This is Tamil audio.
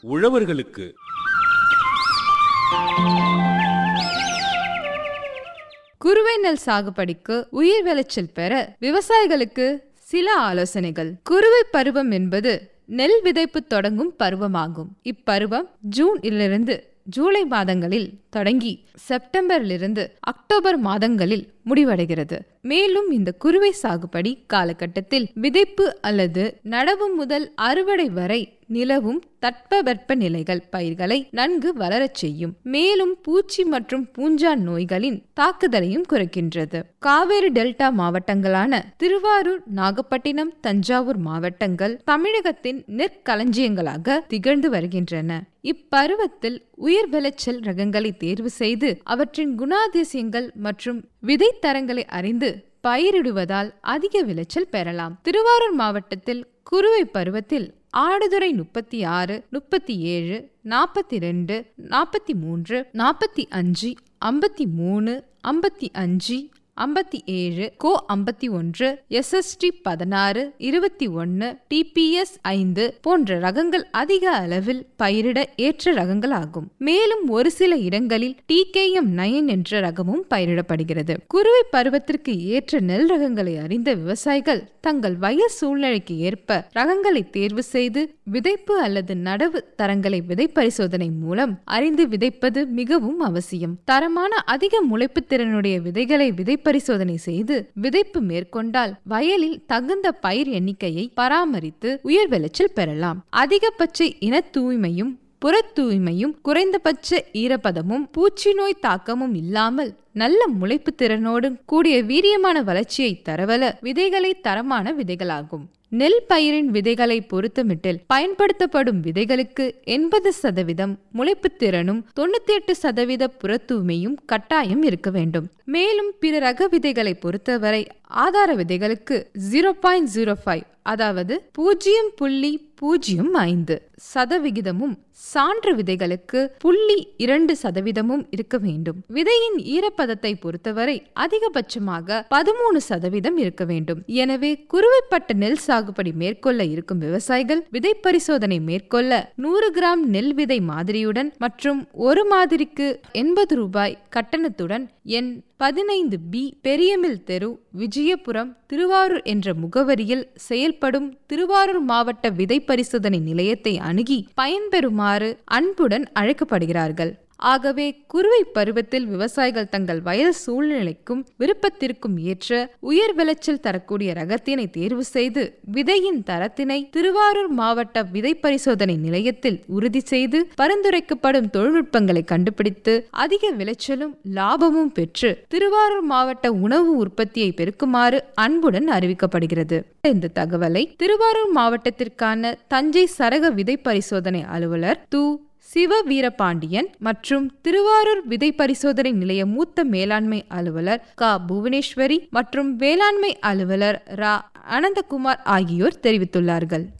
உழவர்களுக்கு குறுவை நெல் சாகுபடிக்கு உயிர் விளைச்சல் பெற விவசாயிகளுக்கு சில ஆலோசனைகள் குறுவை பருவம் என்பது நெல் விதைப்பு தொடங்கும் பருவமாகும் இப்பருவம் ஜூனிலிருந்து ஜூலை மாதங்களில் தொடங்கி செப்டம்பரிலிருந்து அக்டோபர் மாதங்களில் முடிவடைகிறது மேலும் இந்த குறுவை சாகுபடி காலகட்டத்தில் விதைப்பு அல்லது நடவு முதல் அறுவடை வரை நிலவும் தட்பவெப்ப நிலைகள் பயிர்களை நன்கு வளரச் செய்யும் மேலும் பூச்சி மற்றும் பூஞ்சான் நோய்களின் தாக்குதலையும் குறைக்கின்றது காவேரி டெல்டா மாவட்டங்களான திருவாரூர் நாகப்பட்டினம் தஞ்சாவூர் மாவட்டங்கள் தமிழகத்தின் நெற்களஞ்சியங்களாக திகழ்ந்து வருகின்றன இப்பருவத்தில் உயர் விளைச்சல் ரகங்களை தேர்வு செய்து அவற்றின் குணாதிசயங்கள் மற்றும் விதை தரங்களை அறிந்து பயிரிடுவதால் அதிக விளைச்சல் பெறலாம் திருவாரூர் மாவட்டத்தில் குறுவை பருவத்தில் ஆடுதுறை முப்பத்தி ஆறு முப்பத்தி ஏழு நாற்பத்தி ரெண்டு நாற்பத்தி மூன்று நாற்பத்தி அஞ்சு ஐம்பத்தி மூணு ஐம்பத்தி அஞ்சு ஐம்பத்தி ஏழு கோ ஐம்பத்தி ஒன்று எஸ்எஸ்டி பதினாறு இருபத்தி ஒன்று டிபிஎஸ் ஐந்து போன்ற ரகங்கள் அதிக அளவில் பயிரிட ஏற்ற ரகங்கள் ஆகும் மேலும் ஒரு சில இடங்களில் டிகேஎம் நயன் என்ற ரகமும் பயிரிடப்படுகிறது குறுவை பருவத்திற்கு ஏற்ற நெல் ரகங்களை அறிந்த விவசாயிகள் தங்கள் வயல் சூழ்நிலைக்கு ஏற்ப ரகங்களை தேர்வு செய்து விதைப்பு அல்லது நடவு தரங்களை விதை பரிசோதனை மூலம் அறிந்து விதைப்பது மிகவும் அவசியம் தரமான அதிக முளைப்பு திறனுடைய விதைகளை விதை பரிசோதனை செய்து விதைப்பு மேற்கொண்டால் வயலில் தகுந்த பயிர் எண்ணிக்கையை பராமரித்து உயர் விளைச்சல் பெறலாம் அதிகபட்ச இன தூய்மையும் புற தூய்மையும் குறைந்தபட்ச ஈரப்பதமும் பூச்சி நோய் தாக்கமும் இல்லாமல் நல்ல முளைப்பு திறனோடு கூடிய வீரியமான வளர்ச்சியை தரவல விதைகளை தரமான விதைகளாகும் நெல் பயிரின் விதைகளை பொருத்தமிட்டில் பயன்படுத்தப்படும் விதைகளுக்கு எண்பது சதவீதம் முளைப்பு திறனும் தொண்ணூத்தி எட்டு சதவீத புறத்தூய்மையும் கட்டாயம் இருக்க வேண்டும் மேலும் பிற ரக விதைகளை பொறுத்தவரை ஆதார விதைகளுக்கு ஜீரோ பாயிண்ட் ஜீரோ ஃபைவ் அதாவது பூஜ்ஜியம் புள்ளி பூஜ்ஜியம் ஐந்து சதவிகிதமும் சான்று விதைகளுக்கு புள்ளி இரண்டு சதவீதமும் இருக்க வேண்டும் விதையின் ஈரப்பதத்தை பொறுத்தவரை அதிகபட்சமாக பதிமூணு சதவீதம் இருக்க வேண்டும் எனவே குறுவைப்பட்ட நெல் சாகுபடி மேற்கொள்ள இருக்கும் விவசாயிகள் விதை பரிசோதனை மேற்கொள்ள நூறு கிராம் நெல் விதை மாதிரியுடன் மற்றும் ஒரு மாதிரிக்கு எண்பது ரூபாய் கட்டணத்துடன் என் பதினைந்து பி பெரியமில் தெரு விஜயபுரம் திருவாரூர் என்ற முகவரியில் செயல்படும் திருவாரூர் மாவட்ட விதை பரிசோதனை நிலையத்தை அணுகி பயன்பெறுமாறு அன்புடன் அழைக்கப்படுகிறார்கள் ஆகவே குறுவை பருவத்தில் விவசாயிகள் தங்கள் வயல் சூழ்நிலைக்கும் விருப்பத்திற்கும் ஏற்ற உயர் விளைச்சல் தரக்கூடிய ரகத்தினை தேர்வு செய்து விதையின் தரத்தினை திருவாரூர் மாவட்ட விதை பரிசோதனை நிலையத்தில் உறுதி செய்து பரிந்துரைக்கப்படும் தொழில்நுட்பங்களை கண்டுபிடித்து அதிக விளைச்சலும் லாபமும் பெற்று திருவாரூர் மாவட்ட உணவு உற்பத்தியை பெருக்குமாறு அன்புடன் அறிவிக்கப்படுகிறது இந்த தகவலை திருவாரூர் மாவட்டத்திற்கான தஞ்சை சரக விதை பரிசோதனை அலுவலர் து சிவ வீரபாண்டியன் மற்றும் திருவாரூர் விதை பரிசோதனை நிலைய மூத்த மேலாண்மை அலுவலர் க புவனேஸ்வரி மற்றும் வேளாண்மை அலுவலர் ரா அனந்தகுமார் ஆகியோர் தெரிவித்துள்ளார்கள்